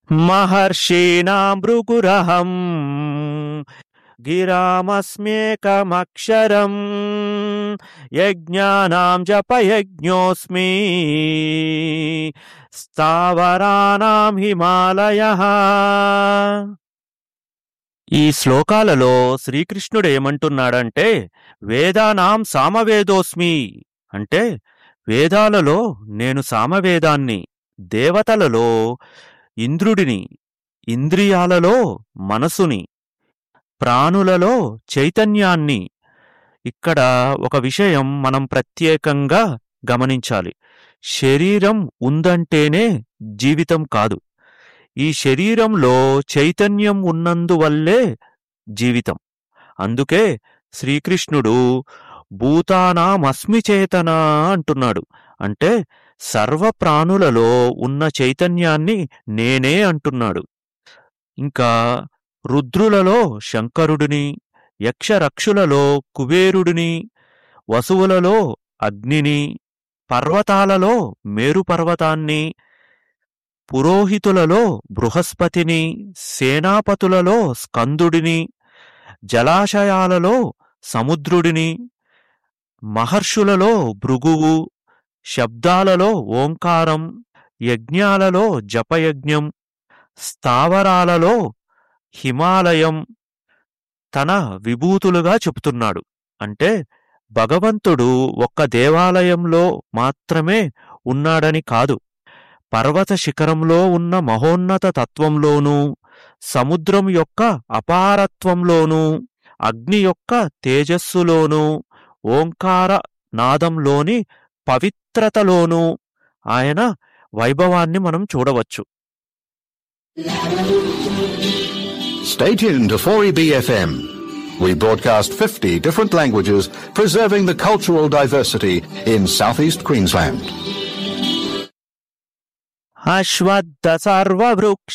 మహర్షీణాం భృగురహం గిరామస్మేకమక్షరం యజ్ఞానాం జపయజ్ఞోస్మి స్థావరానాం హిమాలయ ఈ శ్లోకాలలో శ్రీకృష్ణుడు ఏమంటున్నాడంటే వేదానాం సామవేదోస్మి అంటే వేదాలలో నేను సామవేదాన్ని దేవతలలో ఇంద్రుడిని ఇంద్రియాలలో మనసుని ప్రాణులలో చైతన్యాన్ని ఇక్కడ ఒక విషయం మనం ప్రత్యేకంగా గమనించాలి శరీరం ఉందంటేనే జీవితం కాదు ఈ శరీరంలో చైతన్యం ఉన్నందువల్లే జీవితం అందుకే శ్రీకృష్ణుడు భూతానామస్మి చేతన అంటున్నాడు అంటే సర్వ ప్రాణులలో ఉన్న చైతన్యాన్ని నేనే అంటున్నాడు ఇంకా రుద్రులలో శంకరుడిని యక్షరక్షులలో కుబేరుడిని వసువులలో అగ్నిని పర్వతాలలో మేరు పర్వతాన్ని పురోహితులలో బృహస్పతిని సేనాపతులలో స్కందుడిని జలాశయాలలో సముద్రుడిని మహర్షులలో భృగువు శబ్దాలలో ఓంకారం యజ్ఞాలలో జపయజ్ఞం స్థావరాలలో హిమాలయం తన విభూతులుగా చెబుతున్నాడు అంటే భగవంతుడు ఒక్క దేవాలయంలో మాత్రమే ఉన్నాడని కాదు పర్వత శిఖరంలో ఉన్న మహోన్నత తత్వంలోనూ సముద్రం యొక్క అపారత్వంలోనూ అగ్ని యొక్క తేజస్సులోనూ ఓంకార నాదంలోని పవిత్రతలోనూ ఆయన వైభవాన్ని మనం చూడవచ్చు Stay tuned to 4EBFM. We broadcast 50 different languages, preserving the cultural diversity in southeast Queensland. అశ్వత్థ సర్వవృక్ష